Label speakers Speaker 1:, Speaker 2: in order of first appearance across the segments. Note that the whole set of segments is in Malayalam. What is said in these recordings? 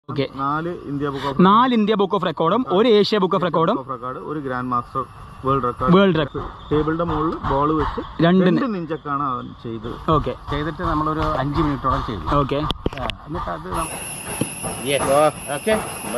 Speaker 1: ഓക്കെ
Speaker 2: നാല് ഇന്ത്യ ബുക്ക് ഓഫ്
Speaker 1: നാല് ഇന്ത്യ ബുക്ക് ഓഫ് റെക്കോർഡും ഒരു ഏഷ്യ ബുക്ക് ഓഫ് റെക്കോർഡും
Speaker 2: ഓഫ് റെക്കോർഡ് ഒരു grandmaster world record
Speaker 1: world record
Speaker 2: ടേബിളിന്റെ മുകളിൽ ബോൾ വെച്ച്
Speaker 1: രണ്ട്
Speaker 2: രണ്ട് നിഞ്ചക്കാണ് അവൻ ചെയ്തത്
Speaker 1: ഓക്കെ
Speaker 3: ചെയ്തിട്ട് നമ്മളൊരു അഞ്ച് മിനിറ്റോളം ചെയ്തു
Speaker 1: ഓക്കെ
Speaker 3: ആ, എന്നിട്ട് അത് നം-
Speaker 2: ഓക്കെ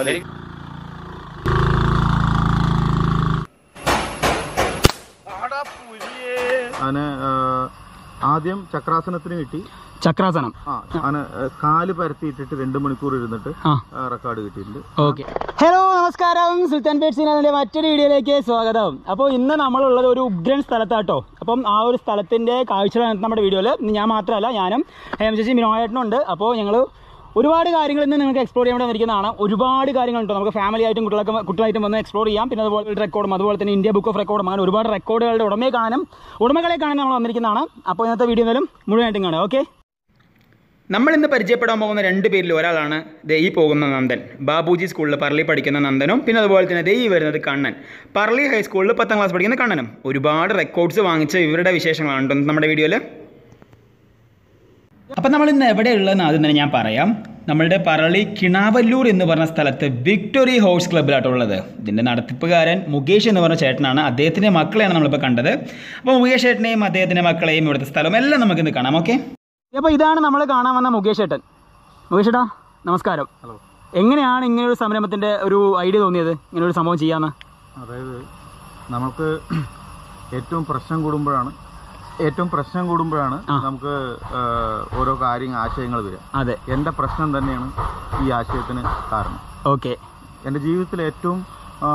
Speaker 2: അവന് ആ, ആദ്യം ചക്രാസനത്തിന് കിട്ടി
Speaker 1: ചക്രാസനം
Speaker 2: ആ അവന് കാല് പരത്തിയിട്ടിട്ട് രണ്ട് മണിക്കൂർ ഇരുന്നിട്ട്
Speaker 1: ആ
Speaker 2: റെക്കോർഡ് കിട്ടിയിട്ടുണ്ട്
Speaker 1: ഓക്കെ ഹലോ നമസ്കാരം സുൽത്താൻ പേറ്റ്സിനെ മറ്റൊരു വീഡിയോയിലേക്ക് സ്വാഗതം അപ്പോൾ ഇന്ന് നമ്മളുള്ളത് ഒരു ഉഗ്രൻ സ്ഥലത്താട്ടോ അപ്പം ആ ഒരു സ്ഥലത്തിൻ്റെ കാഴ്ചകളാണ് നമ്മുടെ വീഡിയോയിൽ ഞാൻ മാത്രമല്ല ഞാനും ഹേമ ചേച്ചി മിനോയേട്ടനും ഉണ്ട് അപ്പോൾ ഞങ്ങൾ ഒരുപാട് കാര്യങ്ങൾ ഇന്ന് നിങ്ങൾക്ക് എക്സ്പ്ലോർ ചെയ്യാൻ വേണ്ടി വന്നിരിക്കുന്നതാണ് ഒരുപാട് കാര്യങ്ങളുണ്ട് നമുക്ക് ഫാമിലി ആയിട്ടും കുട്ടികളൊക്കെ കുട്ടികളായിട്ടും വന്ന് എക്സ്പ്ലോർ ചെയ്യാം പിന്നെ അതുപോലെ റെക്കോർഡും അതുപോലെ തന്നെ ഇന്ത്യ ബുക്ക് ഓഫ് റെക്കോർഡും അങ്ങനെ ഒരുപാട് റെക്കോർഡുകളുടെ ഉടമയെ കാണാനും ഉടമകളെ കാണാൻ നമ്മൾ വന്നിരിക്കുന്നതാണ് അപ്പോൾ ഇന്നത്തെ വീഡിയോ എന്തായാലും മുഴുവനായിട്ടും കാണാം ഓക്കെ നമ്മൾ ഇന്ന് പരിചയപ്പെടാൻ പോകുന്ന രണ്ട് പേരിൽ ഒരാളാണ് ദേ ഈ പോകുന്ന നന്ദൻ ബാബുജി സ്കൂളിൽ പറളി പഠിക്കുന്ന നന്ദനും പിന്നെ അതുപോലെ തന്നെ ദേ ഈ വരുന്നത് കണ്ണൻ പറളി ഹൈസ്കൂളിൽ പത്താം ക്ലാസ് പഠിക്കുന്ന കണ്ണനും ഒരുപാട് റെക്കോർഡ്സ് വാങ്ങിച്ച ഇവരുടെ വിശേഷങ്ങളാണ് കേട്ടോ നമ്മുടെ വീഡിയോയിൽ അപ്പം നമ്മൾ ഇന്ന് എവിടെയുള്ളതെന്ന് ആദ്യം തന്നെ ഞാൻ പറയാം നമ്മളുടെ പറളി കിണാവല്ലൂർ എന്ന് പറഞ്ഞ സ്ഥലത്ത് വിക്ടോറി ഹോഴ്സ് ക്ലബ്ബിലാട്ടോ ഉള്ളത് ഇതിൻ്റെ നടത്തിപ്പുകാരൻ മുകേഷ് എന്ന് പറഞ്ഞ ചേട്ടനാണ് അദ്ദേഹത്തിൻ്റെ മക്കളെയാണ് നമ്മളിപ്പോൾ കണ്ടത് അപ്പോൾ മുകേഷ് ചേട്ടനെയും അദ്ദേഹത്തിൻ്റെ മക്കളെയും ഇവിടുത്തെ സ്ഥലവും എല്ലാം നമുക്കിന്ന് കാണാം ഓക്കെ അപ്പോൾ ഇതാണ് നമ്മൾ കാണാൻ വന്ന മുകേഷ് ചേട്ടൻ മുകേഷ് ചേട്ടാ നമസ്കാരം
Speaker 2: ഹലോ
Speaker 1: എങ്ങനെയാണ് ഇങ്ങനെ ഒരു സംരംഭത്തിൻ്റെ ഒരു ഐഡിയ തോന്നിയത് ഇങ്ങനെ ഒരു സംഭവം ചെയ്യാന്ന്
Speaker 2: അതായത് നമുക്ക് ഏറ്റവും പ്രശ്നം കൂടുമ്പോഴാണ് ഏറ്റവും പ്രശ്നം കൂടുമ്പോഴാണ്
Speaker 1: ആ.
Speaker 2: നമുക്ക് ആ, ഓരോ കാര്യങ്ങൾ ആശയങ്ങൾ വരിക
Speaker 1: അതെ
Speaker 2: എൻ്റെ പ്രശ്നം തന്നെയാണ് ഈ ആശയത്തിന് കാരണം
Speaker 1: ഓക്കെ
Speaker 2: എൻ്റെ ജീവിതത്തിൽ ഏറ്റവും ആ,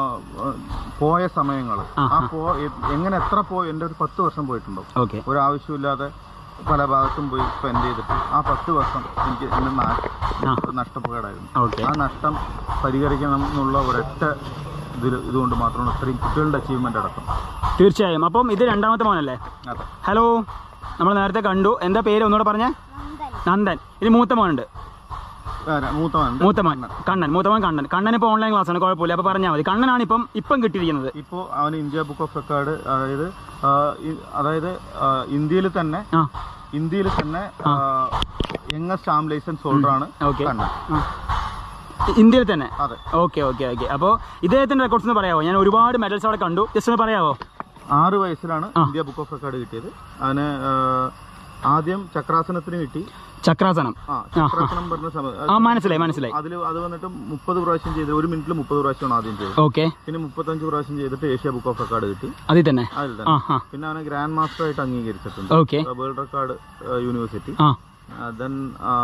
Speaker 2: പോയ സമയങ്ങൾ
Speaker 1: ആ,
Speaker 2: ആ പോ എ- എങ്ങനെ എത്ര പോയി എൻ്റെ ഒരു പത്ത് വർഷം പോയിട്ടുണ്ടോ
Speaker 1: ഓക്കെ
Speaker 2: ഒരു ആവശ്യമില്ലാതെ പല ഭാഗത്തും പോയി സ്പെൻഡ് ചെയ്തിട്ട് ആ പത്ത് വർഷം എനിക്ക് എൻ്റെ നാ-
Speaker 1: ആ.
Speaker 2: നഷ്ടപ്പാടായിരുന്നു
Speaker 1: ഓക്കെ
Speaker 2: ആ നഷ്ടം പരിഹരിക്കണം എന്നുള്ള ഒരൊറ്റ ഇതിൽ ഇതുകൊണ്ട് മാത്രമാണ് ഇത്രയും കുട്ടികളുടെ അച്ചീവ്മെൻ്റ് അടക്കം
Speaker 1: തീർച്ചയായും അപ്പം ഇത് രണ്ടാമത്തെ മോനല്ലേ
Speaker 2: അതെ
Speaker 1: ഹലോ നമ്മൾ നേരത്തെ കണ്ടു എന്താ പേര് ഒന്നുകൂടെ പറഞ്ഞേ നന്ദൻ ഇത് മൂത്ത മോനുണ്ട്
Speaker 2: ആ, ര- മൂത്തവൻ
Speaker 1: മൂത്ത മോൻ കണ്ണൻ മൂത്ത മോൻ കണ്ണൻ കണ്ണൻ ഇപ്പോൾ ഓൺലൈൻ ക്ലാസ്സാണ് കുഴപ്പമില്ല അപ്പോൾ പറഞ്ഞാൽ മതി കണ്ണനാണ് ഇപ്പം ഇപ്പം കിട്ടിയിരിക്കുന്നത്
Speaker 2: ഇപ്പോൾ അവന് ഇന്ത്യ ബുക്ക് ഓഫ് റെക്കോർഡ് അതായത് ആ, ഇ- അതായത് ഇന്ത്യയിൽ തന്നെ
Speaker 1: ആ
Speaker 2: ഇന്ത്യയിൽ തന്നെ യങ്ങസ്റ്റ് ആം ലൈസൻസ് ഹോൾഡറാണ്
Speaker 1: ഓക്കെ
Speaker 2: കണ്ണൻ
Speaker 1: ഇന്ത്യയിൽ തന്നെ
Speaker 2: അതെ
Speaker 1: ഓക്കെ ഓക്കെ ഓക്കെ അപ്പോൾ ഇദ്ദേഹത്തിൻ്റെ റെക്കോർഡ്സ് ഒന്ന് പറയാമോ ഞാൻ ഒരുപാട് മെഡൽസ് അവിടെ കണ്ടു ജസ്റ്റ് ഒന്ന് പറയാമോ
Speaker 2: ആറ് വയസ്സിലാണ് ഇന്ത്യ ബുക്ക് ഓഫ് റെക്കോർഡ് കിട്ടിയത് അവന് ആ, ആദ്യം ചക്രാസനത്തിന് കിട്ടി
Speaker 1: ചക്രാസനം
Speaker 2: ആ ചക്രാസനം പറഞ്ഞ സമയം
Speaker 1: ആ മനസ്സിലായി മനസ്സിലായി
Speaker 2: അതിൽ അത് വന്നിട്ട് മുപ്പത് പ്രാവശ്യം ചെയ്ത് ഒരു മിനിറ്റിൽ മുപ്പത് പ്രാവശ്യമാണ് ആദ്യം ചെയ്തത്
Speaker 1: ഓക്കെ
Speaker 2: പിന്നെ മുപ്പത്തഞ്ച് പ്രാവശ്യം ചെയ്തിട്ട് ഏഷ്യ ബുക്ക് ഓഫ് റെക്കോർഡ് കിട്ടി
Speaker 1: അതിൽ തന്നെ
Speaker 2: അതിൽ
Speaker 1: ആ
Speaker 2: തന്നെ
Speaker 1: ആ
Speaker 2: പിന്നെ അവനെ ഗ്രാൻഡ് മാസ്റ്റർ ആയിട്ട് അംഗീകരിച്ചിട്ടുണ്ട്
Speaker 1: ഓക്കെ
Speaker 2: വേൾഡ് റെക്കോർഡ് യൂണിവേഴ്സിറ്റി
Speaker 1: ആ
Speaker 2: ദെൻ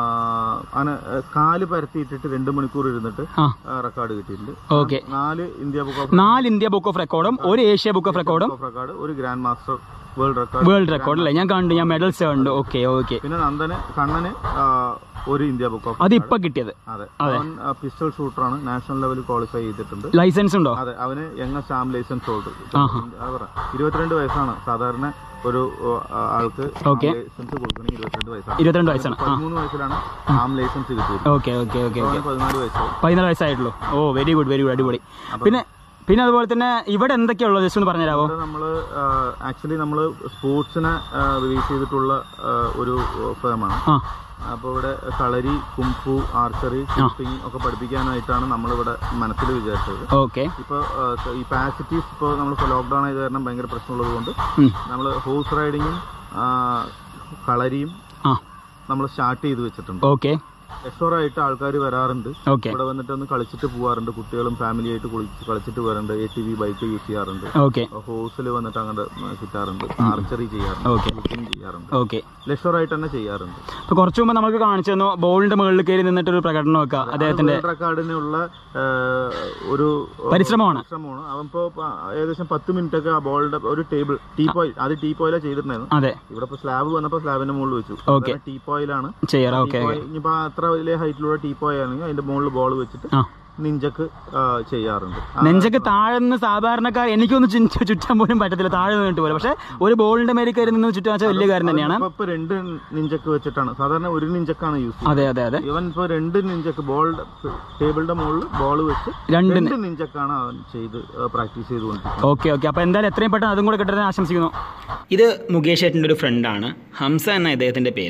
Speaker 2: അവന് കാല് പരത്തിയിട്ടിട്ട് രണ്ട് മണിക്കൂർ ഇരുന്നിട്ട്
Speaker 1: ആ
Speaker 2: റെക്കോർഡ് കിട്ടിയിട്ടുണ്ട്
Speaker 1: ഓക്കെ
Speaker 2: നാല് ഇന്ത്യ ബുക്ക് ഓഫ്
Speaker 1: നാല് ഇന്ത്യ ബുക്ക് ഓഫ് റെക്കോർഡും ഒരു ഏഷ്യ ബുക്ക് ഓഫ് റെക്കോർഡും
Speaker 2: ഓഫ് റെക്കോർഡ് ഒരു grandmaster world record
Speaker 1: world record അല്ലേ ഞാൻ കണ്ടു ഞാൻ മെഡൽസ് കണ്ടു ഓക്കെ ഓക്കെ
Speaker 2: പിന്നെ നന്ദന് കണ്ണന് ആ, ഒരു ഇന്ത്യ ബുക്ക് ഓഫ്
Speaker 1: അത് ഇപ്പൊ കിട്ടിയത്
Speaker 2: അതെ അവൻ പിസ്റ്റൾ ഷൂട്ടറാണ് നാഷണൽ ലെവലിൽ ക്വാളിഫൈ ചെയ്തിട്ടുണ്ട്
Speaker 1: ലൈസൻസ് ഉണ്ടോ
Speaker 2: അതെ അവന് യങ്ങ സ്റ്റാമ്പ് ലൈസൻസ് ഹോൾഡർ
Speaker 1: ആഹാ.
Speaker 2: ഇരുപത്തിരണ്ട് വയസ്സാണ് സാധാരണ ഒരു ഓ, ആ, ആൾക്ക്
Speaker 1: Okay.
Speaker 2: ലൈസൻസ് കൊടുക്കണമെങ്കിൽ ഇരുപത്തിരണ്ട് വയസ്സാണ്
Speaker 1: ഇരുപത്തിരണ്ട് വയസ്സാണ് ആ
Speaker 2: പതിമൂന്ന് വയസ്സിലാണ് ആം ലൈസൻസ് കിട്ടിയത്
Speaker 1: ഓക്കെ ഓക്കെ ഓക്കെ ഓക്കെ
Speaker 2: അവന് പതിനാല് വയസ്സായി
Speaker 1: പതിനാല് വയസ്സായിട്ടുള്ളൂ ഓ വെരി ഗുഡ് വെരി ഗുഡ് അടിപൊളി പിന്നെ പിന്നെ അതുപോലെ തന്നെ ഇവിടെ എന്തൊക്കെയുള്ളത് ജസ്റ്റ് ഒന്ന് പറഞ്ഞുതരാമോ
Speaker 2: ഇവിടെ നമ്മൾ ആക്ച്വലി നമ്മൾ സ്പോർട്സിനെ റിലീസ് ചെയ്തിട്ടുള്ള ആ, ഒരു ഫേമാണ്
Speaker 1: ആ
Speaker 2: അപ്പോൾ ഇവിടെ കളരി കുംഫു ആർച്ചറി ഷൂട്ടിംഗ് ഒക്കെ പഠിപ്പിക്കാനായിട്ടാണ് നമ്മളിവിടെ മനസ്സിൽ വിചാരിച്ചത്
Speaker 1: ഓക്കെ
Speaker 2: ഇപ്പോൾ ഈ പാസിറ്റീവ്സ് ഇപ്പോൾ നമ്മളിപ്പോൾ ലോക്ക്ഡൗൺ ആയത് കാരണം ഭയങ്കര പ്രശ്നമുള്ളത് കൊണ്ട്
Speaker 1: ഉം.
Speaker 2: നമ്മൾ ഹോഴ്സ് റൈഡിങ്ങും ആ, കളരിയും
Speaker 1: ആ
Speaker 2: നമ്മൾ സ്റ്റാർട്ട് ചെയ്ത് വെച്ചിട്ടുണ്ട്
Speaker 1: ഓക്കെ
Speaker 2: എഷോറായിട്ട് ആൾക്കാർ വരാറുണ്ട്
Speaker 1: ഓക്കെ
Speaker 2: ഇവിടെ വന്നിട്ട് ഒന്ന് കളിച്ചിട്ട് പോകാറുണ്ട് കുട്ടികളും ഫാമിലി ആയിട്ട് കുളിച്ച് കളിച്ചിട്ട് വരാറുണ്ട് A T V bike use ചെയ്യാറുണ്ട്
Speaker 1: ഓക്കെ
Speaker 2: ഹോഴ്സിൽ വന്നിട്ട് അങ്ങോട്ട് കിട്ടാറുണ്ട് ആർച്ചറി ചെയ്യാറുണ്ട്
Speaker 1: ഓക്കെ
Speaker 2: ബുക്കിംഗ് ചെയ്യാറുണ്ട്
Speaker 1: ഓക്കെ
Speaker 2: ലഷോറായിട്ട് തന്നെ ചെയ്യാറുണ്ട്
Speaker 1: അപ്പോൾ കുറച്ച് മുമ്പ് നമുക്ക് കാണിച്ചു തന്നു ബോളിന്റെ മുകളിൽ കയറി നിന്നിട്ട് ഒരു പ്രകടനം വെക്കുക അദ്ദേഹത്തിന്റെ
Speaker 2: വേൾഡ് റെക്കോർഡിനുള്ള ആ, ഒരു
Speaker 1: പരിശ്രമമാണ്
Speaker 2: ശ്രമമാണ് അവൻ ഇപ്പോൾ ഏകദേശം പത്ത് മിനിറ്റ് ഒക്കെ ആ ബോളിന്റെ ഒരു ടേബിൾ ടീ പോയിൽ അത് ടീ പോയിലാണ് ചെയ്തിട്ടുണ്ടായിരുന്നു
Speaker 1: അതെ
Speaker 2: ഇവിടെ ഇപ്പോൾ സ്ലാബ് വന്നപ്പോൾ സ്ലാബിന്റെ മുകളിൽ വെച്ചു
Speaker 1: Okay.
Speaker 2: ടീ പോയിലാണ്
Speaker 1: ചെയ്യാറ് ഓക്കെ
Speaker 2: ഇനിയിപ്പോൾ അത്ര വലിയ ഹൈറ്റിലുള്ള ടീ പോയ് ആണെങ്കിൽ അതിന്റെ മുകളിൽ ബോൾ വെച്ചിട്ട്
Speaker 1: ആ
Speaker 2: നിഞ്ചക്ക് ആ, ചെയ്യാറുണ്ട് ആ,
Speaker 1: നെഞ്ചൊക്കെ താഴെ നിന്ന് സാധാരണക്കാർ എനിക്കൊന്നും ചുറ്റ- ചുറ്റാൻ പോലും പറ്റത്തില്ല താഴെ നിന്നിട്ട് പോലും പക്ഷേ ഒരു ബോളിന്റെ മേലിൽ കയറി നിന്ന് ചുറ്റാൻ വെച്ചാൽ വലിയ കാര്യം തന്നെയാണ്
Speaker 2: ഇപ്പൊ ഇപ്പൊ രണ്ട് നിഞ്ചക്ക് വെച്ചിട്ടാണ് സാധാരണ ഒരു നിഞ്ചക്കാണ് യൂസ് ചെയ്യുന്നത്
Speaker 1: അതെ അതെ അതെ
Speaker 2: ഇവൻ ഇപ്പൊ രണ്ട് നിഞ്ചക്ക് ബോൾ ടേബിളിന്റെ മുകളിൽ ബോൾ വെച്ച്
Speaker 1: രണ്ട്
Speaker 2: രണ്ട് നിഞ്ചക്കാണ് അവൻ ചെയ്ത് പ്രാക്ടീസ് ചെയ്തുകൊണ്ടിരിക്കുന്നത്
Speaker 1: ഓക്കെ ഓക്കെ അപ്പോൾ എന്തായാലും എത്രയും പെട്ടെന്ന് അതും കൂടെ കിട്ടരുതെന്ന് ആശംസിക്കുന്നു ഇത് മുകേഷ് ഏട്ടൻ്റെ ഒരു ഫ്രണ്ടാണ് ഹംസ എന്ന ഇദ്ദേഹത്തിൻ്റെ പേര്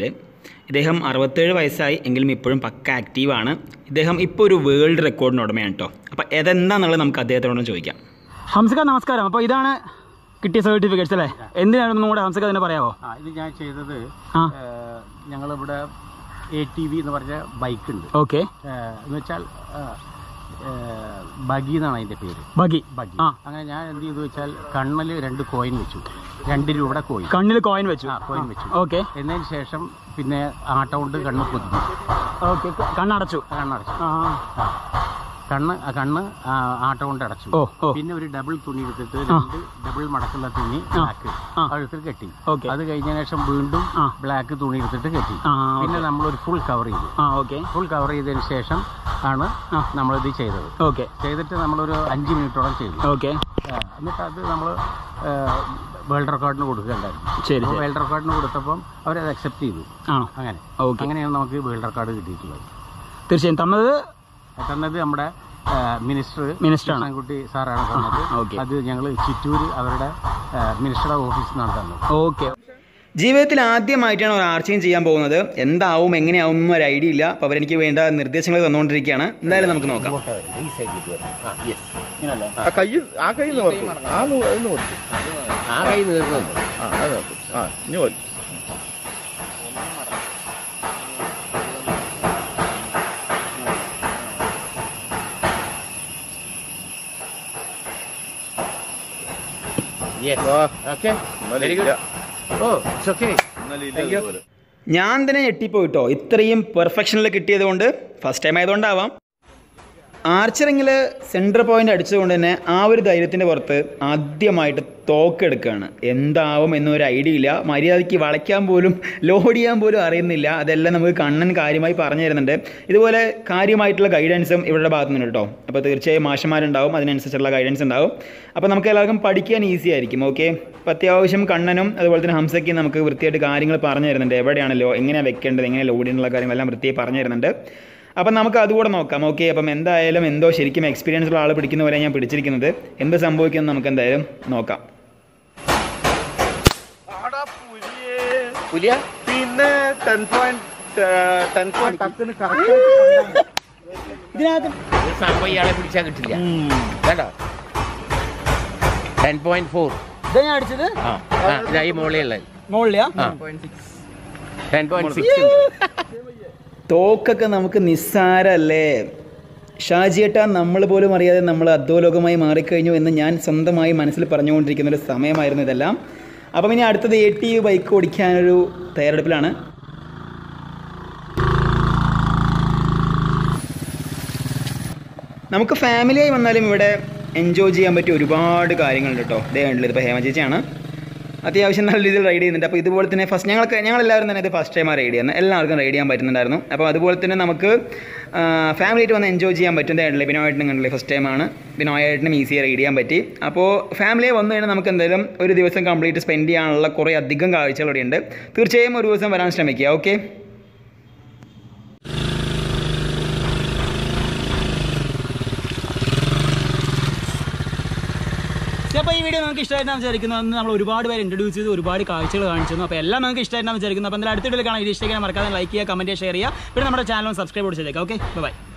Speaker 1: ഇദ്ദേഹം അറുപത്തേഴ് വയസ്സായി എങ്കിലും ഇപ്പോഴും പക്ക ആക്റ്റീവാണ് ഇദ്ദേഹം ഇപ്പോൾ ഒരു വേൾഡ് റെക്കോർഡിന് ഉടമയാണ് കേട്ടോ അപ്പോൾ അതെന്താണെന്നുള്ളത് നമുക്ക് അദ്ദേഹത്തോട് ചോദിക്കാം ഹംസക നമസ്കാരം അപ്പോൾ ഇതാണ് കിട്ടിയ സർട്ടിഫിക്കറ്റ്സ് അല്ലേ എന്തിനാണെന്നും കൂടെ ഹംസക തന്നെ പറയാമോ
Speaker 3: ആ ഇത് ഞാൻ ചെയ്തത്
Speaker 1: ആ
Speaker 3: ഏഹ്, ഞങ്ങളിവിടെ എ ടി വി എന്ന് പറഞ്ഞ ബൈക്ക് ഉണ്ട്
Speaker 1: ഓക്കെ
Speaker 3: ഏഹ്, എന്ന് വെച്ചാൽ ഏഹ്, ഏഹ്, ബഗി എന്നാണ് അതിൻ്റെ പേര്
Speaker 1: ബഗി
Speaker 3: ബഗി
Speaker 1: ആ.
Speaker 3: അങ്ങനെ ഞാൻ എന്ത് ചെയ്തു വെച്ചാൽ കണ്ണിൽ രണ്ട് കോയിൻ വെച്ചു രണ്ട് രൂപയുടെ കോയിൻ
Speaker 1: കണ്ണിൽ കോയിൻ വെച്ചു
Speaker 3: ആ കോയിൻ വെച്ചു
Speaker 1: ഓക്കെ
Speaker 3: എന്നതിന് ശേഷം പിന്നെ ആട്ട കൊണ്ട് കണ്ണ് പൊതിഞ്ഞു
Speaker 1: ഓക്കെ കണ്ണടച്ചു
Speaker 3: കണ്ണടച്ചു
Speaker 1: ആ
Speaker 3: ആ. കണ്ണ് ആ കണ്ണ് ആ, ആട്ട കൊണ്ട് അടച്ചു
Speaker 1: ഓ ഓ
Speaker 3: പിന്നെ ഒരു ഡബിൾ തുണി എടുത്തിട്ട് രണ്ട് ഡബിൾ മടക്കുള്ള തുണി ബ്ലാക്ക്
Speaker 1: ആ.
Speaker 3: കഴുത്തിൽ കെട്ടി
Speaker 1: ഓക്കെ
Speaker 3: അത് കഴിഞ്ഞതിന് ശേഷം വീണ്ടും
Speaker 1: ആ.
Speaker 3: ബ്ലാക്ക് തുണി എടുത്തിട്ട് കെട്ടി
Speaker 1: ആ
Speaker 3: പിന്നെ നമ്മളൊരു ഫുൾ കവർ ചെയ്തു
Speaker 1: ആ ഓക്കെ
Speaker 3: ഫുൾ കവർ ചെയ്തതിന് ശേഷം ആണ്
Speaker 1: ആ.
Speaker 3: നമ്മളിത് ചെയ്തത്
Speaker 1: ഓക്കെ
Speaker 3: ചെയ്തിട്ട് നമ്മളൊരു അഞ്ച് മിനിറ്റോളം ചെയ്തു
Speaker 1: ഓക്കെ
Speaker 3: ആ, എന്നിട്ട് അത് നമ്മൾ വേൾഡ് റെക്കോർഡിന് കൊടുക്കുകയുണ്ടായിരുന്നു
Speaker 1: ശരി
Speaker 3: അപ്പോൾ
Speaker 1: ശരി
Speaker 3: വേൾഡ് റെക്കോർഡിന് കൊടുത്തപ്പം അവരത് അക്സെപ്റ്റ് ചെയ്തു
Speaker 1: ആണോ
Speaker 3: അങ്ങനെ
Speaker 1: ഓക്കെ
Speaker 3: അങ്ങനെയാണ് നമുക്ക് വേൾഡ് റെക്കോർഡ് കിട്ടിയിട്ടുള്ളത്
Speaker 1: തീർച്ചയായും തന്നത്
Speaker 3: തന്നത് നമ്മുടെ മിനിസ്റ്റർ
Speaker 1: മിനിസ്റ്റർ ആണ്
Speaker 3: കൃഷ്ണൻകുട്ടി സാറാണ് തന്നത്
Speaker 1: ഓക്കെ
Speaker 3: അത് ഞങ്ങൾ ചിറ്റൂർ അവരുടെ മിനിസ്റ്ററുടെ ഓഫീസിൽ നിന്നാണ് തന്നത്
Speaker 1: ഓക്കെ ജീവിതത്തിൽ ആദ്യമായിട്ടാണ് ഒരു ആർച്ചയും ചെയ്യാൻ പോകുന്നത് എന്താവും എങ്ങനെയാവും എന്നും ഒരു ഐഡിയ ഇല്ല അപ്പോൾ അവരെനിക്ക് വേണ്ട നിർദ്ദേശങ്ങൾ തന്നുകൊണ്ടിരിക്കുകയാണ് എന്തായാലും നമുക്ക് നോക്കാം
Speaker 2: ആ കൈ ആ കൈ നോക്കും ആ നൂ- അത് നോക്കും
Speaker 3: ആ കൈ നീർന്നുണ്ട്
Speaker 2: ആ അത് നോക്കും ആ ഇനി പോയി
Speaker 3: ഓക്കെ
Speaker 2: ഇന്നലെ ഇല്ല.
Speaker 3: ഓ ഇറ്റ്സ് ഓക്കെ
Speaker 2: ഇന്നലെ ഇല്ല ഇതുപോലെ.
Speaker 1: ഞാൻ തന്നെ ഞെട്ടിപ്പോയിട്ടോ ഇത്രയും പെർഫെക്ഷനിൽ കിട്ടിയത് കൊണ്ട് ഫസ്റ്റ് ടൈം ആയതുകൊണ്ടാവാം ആർച്ചറിങ്ങിൽ സെൻറ്റർ പോയിന്റ് അടിച്ചതുകൊണ്ട് തന്നെ ആ ഒരു ധൈര്യത്തിൻ്റെ പുറത്ത് ആദ്യമായിട്ട് തോക്കെടുക്കുകയാണ് എന്താവും എന്നൊരു ഐഡിയ ഇല്ല മര്യാദയ്ക്ക് വളയ്ക്കാൻ പോലും ലോഡ് ചെയ്യാൻ പോലും അറിയുന്നില്ല അതെല്ലാം നമുക്ക് കണ്ണൻ കാര്യമായി പറഞ്ഞു തരുന്നുണ്ട് ഇതുപോലെ കാര്യമായിട്ടുള്ള ഗൈഡൻസും ഇവരുടെ ഭാഗത്തു നിന്ന് കേട്ടോ അപ്പോൾ തീർച്ചയായും മാഷന്മാരുണ്ടാവും അതിനനുസരിച്ചുള്ള ഗൈഡൻസ് ഉണ്ടാവും അപ്പോൾ നമുക്ക് എല്ലാവർക്കും പഠിക്കാൻ ഈസി ആയിരിക്കും ഓക്കെ അപ്പോൾ അത്യാവശ്യം കണ്ണനും അതുപോലെ തന്നെ ഹംസയ്ക്കും നമുക്ക് വൃത്തിയായിട്ട് കാര്യങ്ങൾ പറഞ്ഞു തരുന്നുണ്ട് എവിടെയാണല്ലോ എങ്ങനെയാണ് വെക്കേണ്ടത് എങ്ങനെ ലോഡ് ചെയ്യാനുള്ള കാര്യങ്ങളെല്ലാം വൃത്തിയായി പറഞ്ഞു തരുന്നുണ്ട് അപ്പം നമുക്ക് അതുകൂടെ നോക്കാം ഓക്കെ അപ്പം എന്തായാലും എന്തോ ശരിക്കും എക്സ്പീരിയൻസ് ഉള്ള ആൾ പിടിക്കുന്ന പോലെ ഞാൻ പിടിച്ചിരിക്കുന്നത് എന്ത് സംഭവിക്കുമെന്ന് നമുക്ക് എന്തായാലും നോക്കാം
Speaker 3: പുലിയ
Speaker 2: പിന്നെ ടെൻ പോയിന്റ് ടെൻ പോയിന്റ് ടക്കിന് കറക്റ്റ്
Speaker 1: ഇതിനകത്ത്
Speaker 3: ഒരു സംഭവം ഇയാളെ പിടിച്ചാൽ കിട്ടില്ല കേട്ടോ ടെൻ പോയിന്റ് ഫോർ
Speaker 1: ഇതാ ഞാൻ അടിച്ചത്
Speaker 3: ആ ആ, ഇതാ ഈ മുകളിലുള്ളത്
Speaker 1: മുകളിലാ
Speaker 3: ആ ടെൻ പോയിന്റ് സിക്സ്
Speaker 1: തോക്കൊക്കെ നമുക്ക് നിസ്സാരല്ലേ ഷാജിയേട്ടാ നമ്മൾ പോലും അറിയാതെ നമ്മൾ അധോലോകമായി മാറിക്കഴിഞ്ഞു എന്ന് ഞാൻ സ്വന്തമായി മനസ്സിൽ പറഞ്ഞുകൊണ്ടിരിക്കുന്ന ഒരു സമയമായിരുന്നു ഇതെല്ലാം അപ്പം ഇനി അടുത്തത് എ ടി യു ബൈക്ക് ഓടിക്കാനൊരു തയ്യാറെടുപ്പിലാണ് നമുക്ക് ഫാമിലിയായി വന്നാലും ഇവിടെ എൻജോയ് ചെയ്യാൻ പറ്റിയ ഒരുപാട് കാര്യങ്ങളുണ്ട് കേട്ടോ ഇതേ കണ്ടില്ല ഇതിപ്പോൾ ഹേമ ചേച്ചിയാണ് അത്യാവശ്യം നല്ല രീതിയിൽ റൈഡ് ചെയ്യുന്നുണ്ട് അപ്പോൾ ഇതുപോലെ തന്നെ ഫസ്റ്റ് ഞങ്ങൾക്ക് ഞങ്ങളെല്ലാവരും തന്നെ ഇത് ഫസ്റ്റ് ടൈമാണ് റൈഡ് ചെയ്യുന്നത് എല്ലാവർക്കും റൈഡ് ചെയ്യാൻ പറ്റുന്നുണ്ടായിരുന്നു അപ്പോൾ അതുപോലെ തന്നെ നമുക്ക് ഫാമിലി ആയിട്ട് വന്ന് എൻജോയ് ചെയ്യാൻ പറ്റുന്നതായിട്ടില്ല ബിനോയായിട്ടും കണ്ടില്ലേ ഫസ്റ്റ് ടൈമാണ് ബിനോയായിട്ടും ഈസി റൈഡ് ചെയ്യാൻ പറ്റി അപ്പോൾ ഫാമിലിയെ വന്നു കഴിഞ്ഞാൽ നമുക്ക് എന്തായാലും ഒരു ദിവസം കംപ്ലീറ്റ് സ്പെൻഡ് ചെയ്യാനുള്ള കുറേ അധികം കാഴ്ചകൾ ഇവിടെ ഉണ്ട് തീർച്ചയായും ഒരു ദിവസം വരാൻ ശ്രമിക്കുക ഓക്കെ അപ്പോൾ ഈ വീഡിയോ നമുക്ക് ഇഷ്ടമായിട്ടാണ് വിചാരിക്കുന്നത് അന്ന് നമ്മൾ ഒരുപാട് പേര് ഇൻട്രൊഡ്യൂസ് ചെയ്ത് ഒരുപാട് കാഴ്ചകൾ കാണിച്ചു തന്നു അപ്പോൾ എല്ലാം നമുക്ക് ഇഷ്ടമായിട്ടാണ് വിചാരിക്കുന്നത് അപ്പോൾ എന്തായാലും അടുത്ത വീഡിയോ കാണാൻ ഇത് ഇഷ്ടമായി മറക്കാതെ ലൈക്ക് ചെയ്യുക കമൻറ്റ് ഷെയർ ചെയ്യുക പിന്നെ നമ്മുടെ ചാനൽ സബ്സ്ക്രൈബ് ചെയ്തേക്കാം ഓക്കെ ബൈ